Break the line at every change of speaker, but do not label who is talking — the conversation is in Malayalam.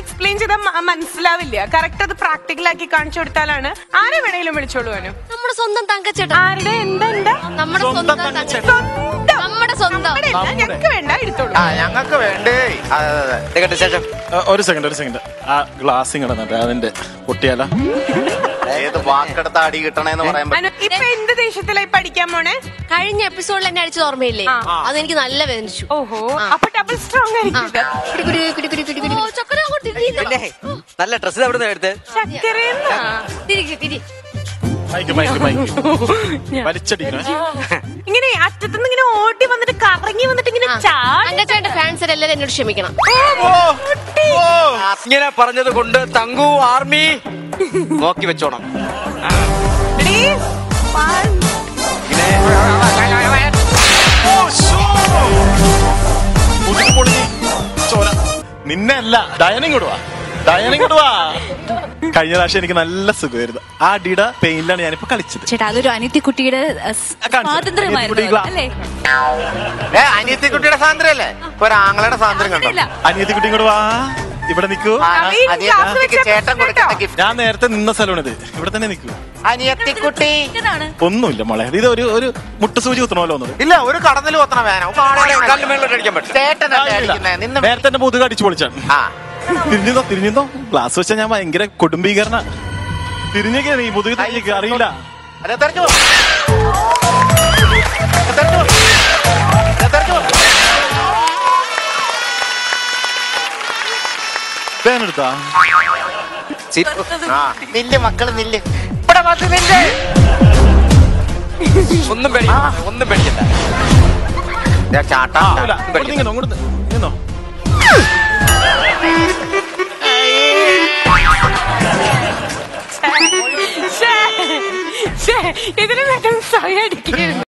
എക്സ്പ്ലെയിൻ ചെയ്താൽ മ- മനസ്സിലാവില്ല കറക്റ്റ് അത് പ്രാക്ടിക്കൽ ആക്കി കാണിച്ചു കൊടുത്താലാണ് ആരെ വേണേലും വിളിച്ചോളൂ അവനും
നമ്മുടെ സ്വന്തം തങ്കച്ചേട്ടൻ
ആരുടെ എന്താ എന്താ
നമ്മുടെ സ്വന്തം തങ്കച്ചേട്ടൻ
സ്വന്തം
നമ്മുടെ സ്വന്തം
നമ്മുടെ അല്ല, ഞങ്ങൾക്ക് വേണ്ട എടുത്തോളൂ
ആ ഞങ്ങൾക്ക് വേണ്ടേ അതെ അതെ അതെ കേട്ട ശേഷം
ആ, ഒരു സെക്കൻഡ് ഒരു സെക്കൻഡ് ആ ഗ്ലാസ് കിടന്നിട്ട് അതിന്റെ പൊട്ടിയാല
ഏത് വാക്കെടുത്ത അടി കിട്ടണേന്ന് പറയാൻ പറ്റും
അനു, ഇപ്പൊ എന്ത് ദേശത്തിലായി പഠിക്കാൻ പോണേ
കഴിഞ്ഞ എപ്പിസോഡിൽ എന്നെ അടിച്ചത് ഓർമ്മയില്ലേ
ആ.
അതെനിക്ക് നല്ല വേദനിച്ചു
ഓഹോ അപ്പൊ ഡബിൾ സ്ട്രോങ് ആയിരിക്കും ഇത്.
കുടി, കുടി, കുടി, കുടി, കുടി, കുടി. ഓ, ചക്കര അങ്ങോട്ട് തിരിയുന്നു.
പിന്നെ നല്ല ഡ്രസ്സ് എവിടെ നിന്ന് എടുത്ത്
ചക്കരയെന്നാ?
തിരിക്ക്, തിരി.
മൈക്ക് മൈക്ക് മൈക്ക് വലിച്ചടിക്കണേ
ഇങ്ങനെ അറ്റത്തുനിന്ന് ഇങ്ങനെ ഓടി വന്നിട്ട് കറങ്ങി വന്നിട്ട് ഇങ്ങനെ
ആ.
ചാടി
തങ്കച്ചേട്ടന്റെ ഫാൻസ് എല്ലാവരും എന്നോട് ക്ഷമിക്കണം
ഇങ്ങനെ പറഞ്ഞത് കൊണ്ട് തങ്കു ആർമി നോക്കി വെച്ചോണം
Please. One.
മുതുക് പൊളിഞ്ഞ് ചോര നിന്നെ അല്ല ഡയനിങ് ഇടുവാ ഡയനിങ് ഇടുവാ കഴിഞ്ഞ പ്രാവശ്യം എനിക്ക് നല്ല സുഖമായിരുന്നു ആ അടിയുടെ പെയിനിലാണ് ഞാനിപ്പോ കളിച്ചത്
ചേട്ടാ അതൊരു അനിത്യക്കുട്ടിയുടെ അഹ്, സ്
കാണിച്ചു.
സ്വാതന്ത്ര്യമായിരുന്നു
അനിത്യക്കുട്ടി
അല്ലേ
ഏ അനിയത്തിക്കുട്ടിയുടെ സ്വാതന്ത്ര്യമല്ലേ ഇപ്പൊ ഒരു ആങ്ങളുടെ സ്വാതന്ത്ര്യം കണ്ടോ
ഇല്ല
അനിയത്തി കുട്ടി ഇങ്ങോട്ട് വാ ഇവിടെ നിൽക്കൂ
ആ,
അവൻ
അനിയത്തിക്ക്
class വെച്ചാ
ചേട്ടൻ കൊടുക്കുന്ന
കേട്ടോ.
ഗിഫ്റ്റ്
ഞാൻ നേരത്തെ നിന്ന സ്ഥലമാണിത് ഇവിടെ തന്നെ നിൽക്കൂ
അനിയത്തിക്കുട്ടി
ഇതാണ്
ഒന്നുമില്ല മോളെ ഇത് ഒരു ഒരു മുട്ടുസൂചി കുത്തണമല്ലോ ഒന്നും
ഇല്ല ഒരു കടന്നിൽ കൊത്തണ വേന
കല്ല് മേളിലോട്ട് അടിക്കാൻ പറ്റും
ചേട്ടനല്ലേ അടിക്കുന്നേ നിന്ന്
നേരത്തെ എന്റെ മുതുക് അടിച്ചു പൊളിച്ചാണ്
ആ
തിരിഞ്ഞോ തിരിഞ്ഞോ ഗ്ലാസ് വെച്ചാൽ ഞാൻ ഭയങ്കര കൊടുംബീകരണ തിരിഞ്ഞൊക്കെ നീ മുതുക് തിരിഞ്ഞേക്ക് അറിയില്ല
അതെ തെറിച്ചു പോ. അതെ, തെറിച്ചു പോ. അതെ, തെറിച്ചു പോ.
പേനെടുത്താ
ആ നില്ല് മക്കള് നില്ല് ഇവിടെ വന്ന് നില്ല്
ഒന്നും പേടിക്കണ്ട ഒന്നും പേടിക്കണ്ട
ദേ, ചാട്ടാ
ഇല്ല, അങ്ങോട്ട് നീങ്ങണോ, അങ്ങോട്ട് നിന്നോ
ശ്ശേ. ശ്ശേ. ഇതിന് വേഗം സ്വയം അടിക്കുന്നു